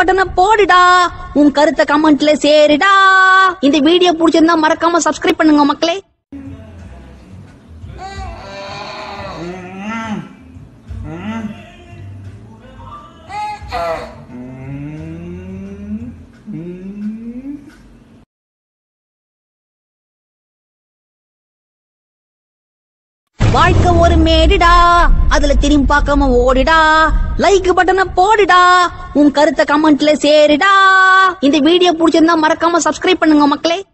பட்டனை போடுடா உன் கருத்தை கமெண்ட்ல சேருடா இந்த வீடியோ பிடிச்சிருந்தா மறக்காம சப்ஸ்கிரைப் பண்ணுங்க மக்களே வாழ்க்கை ஒரு மேடுடா அதுல திரும்பி பார்க்காம ஓடுடா லைக் பட்டனை போடுடா உன் கருத்தை கமெண்ட்ல சேருடா இந்த வீடியோ பிடிச்சிருந்தா மறக்காம சப்ஸ்கிரைப் பண்ணுங்க மக்களே